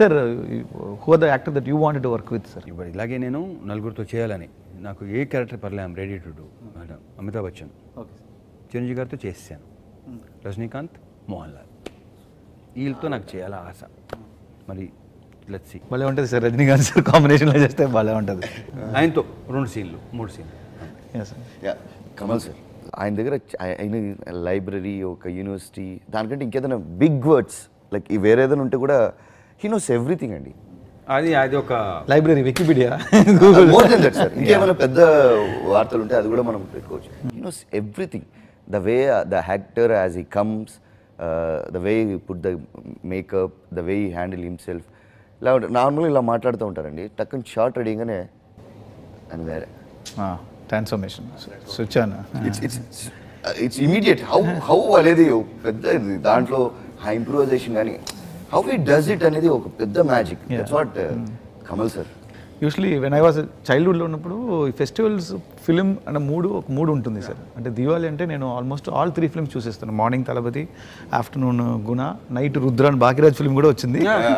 Sir who are the actor that you wanted to work with sir ఇప్పుడు ఇలాగే నేను నలుగురితో చేయాలని నాకు ఏ క్యారెక్టర్ పర్లే I'm ready to do madam Amitabh Bachchan okay Chiranjeevi గారితో చేసాను రజనీకాంత్ మోహన్ లాల్ వీళ్ళతో నాకు చేయాల ఆశ మరి లెట్స్ సి భలే ఉంటుంది సార్ రజనీకాంత్ సార్ కాంబినేషన్లో చేస్తే భలే ఉంటుంది ఆయనతో రెండు సీన్లు మూడు సీన్లు Yes, sir. Yeah Kamal sir ఆయన దగ్గర చ- ఆయన లైబ్రరీ ఒక యూనివర్సిటీ దానికంటే ఇంకేదైనా బిగ్ వర్డ్స్ లైక్ ఈ వేరే ఏదైనా ఉంటే కూడా హీ నోస్ ఎవ్రీథింగ్ అండి అది అది ఒక library Wikipedia more than that sir ఇంకేమైనా పెద్ద వార్తలు ఉంటే అది కూడా మనం పెట్టుకోవచ్చు he knows everything the way the actor as he comes the way put the makeup the way he handle himself ఇలా నార్మల్గా ఇలా మాట్లాడుతూ ఉంటారండి టక్కని షార్ట్ రెడీగానే అని వేరే transformation switch on it's it's it's immediate how how అనేది ఒక పెద్ద ఇది. దాంట్లో ఆ ఇంప్రూవైజేషన్ కానీ హౌ ఇట్ డస్ ఇట్ అనేది ఒక పెద్ద magic that's what Kamal sir usually when I was చైల్డ్హుడ్లో ఉన్నప్పుడు ఈ ఫెస్టివల్స్ ఫిలిం అన్న మూడు ఒక మూడు ఉంటుంది సార్ అంటే దివాళి అంటే నేను ఆల్మోస్ట్ ఆల్ త్రీ ఫిల్మ్స్ చూసేస్తాను morning Thalapathi afternoon Guna night Rudra అని బాకిరాజ్ ఫిల్మ్ కూడా వచ్చింది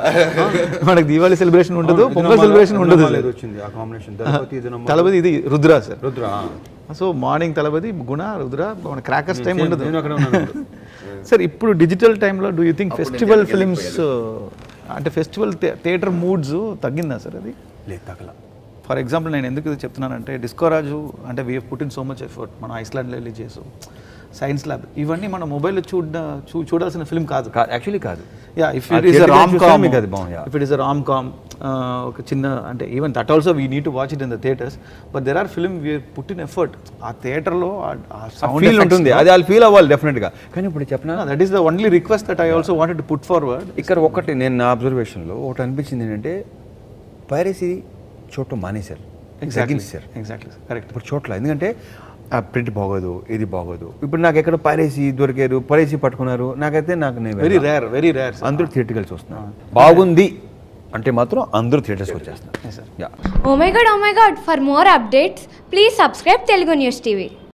మనకి దివాళి సెలబ్రేషన్ ఉండదు పొంగల్ సెలబ్రేషన్ ఉండదు లేదు వచ్చింది ఆ కాంబినేషన్ దళపతి ఇది నమ్మ- తలపతి ఇది Rudra sir Rudra so morning Thalapathi Guna Rudra మన క్రాకర్స్ టైం నేను- ఉండదు నేను అక్కడ ఉన్నాను సార్ ఇప్పుడు డిజిటల్ టైంలో do you think festival films అంటే ఫెస్టివల్ థియేటర్ మూడ్స్ తగ్గిందా సార్ అది లేదు తగల ఫర్ ఎగ్జాంపుల్ నేను ఎందుకు ఇది చెప్తున్నానంటే డిస్కోరాజు అంటే we put in so much effort మనం ఐస్లాండ్లో వెళ్ళి చేసు సైన్స్ ల్యాబ్ ఇవన్నీ మన మొబైల్లో చూడ చూ చూడాల్సిన ఫిల్మ్ కాదు యాక్చువల్లీ కాదు yeah if uh it is theatre rom చూస్తేనే కామ్ మీకు అది బాగుంది, yeah. If it is rom com ఒక చిన్న అంటే even that also we need to watch it in the theatres but there are film we put in effort uh థియేటర్లో feel ఉంటుంది అది వాళ్ళు ఫీల్ అవ్వాలి డెఫినెట్గా కానీ ఇప్పుడు చెప్పిన that is the only request that I also wanted to put forward ఇక్కడ ఒకటి నేను నా అబ్జర్వేషన్లో ఒకటి అనిపించింది ఏంటంటే పైరసీ చూడటం మానేశారు తగ్గించారు ఎగ్జాక్ట్లీ కరెక్ట్ ఇప్పుడు చోట్ల ఎందుకంటే ఆ ప్రింట్ బాగోదు ఇది బాగోదు ఇప్పుడు నాకు ఎక్కడ పైరసీ దొరికారు పైరసీ పట్టుకున్నారు నాకైతే నాకు నేను వెరీ రేర్ వెరీ రేర్ అందరూ థియేటర్కి చూస్తున్నారు బాగుంది అంటే మాత్రం అందరూ థియేటర్స్కి వచ్చేస్తున్నారు yeah Oh my god, oh my god, for more updates, please subscribe Telugu News TV.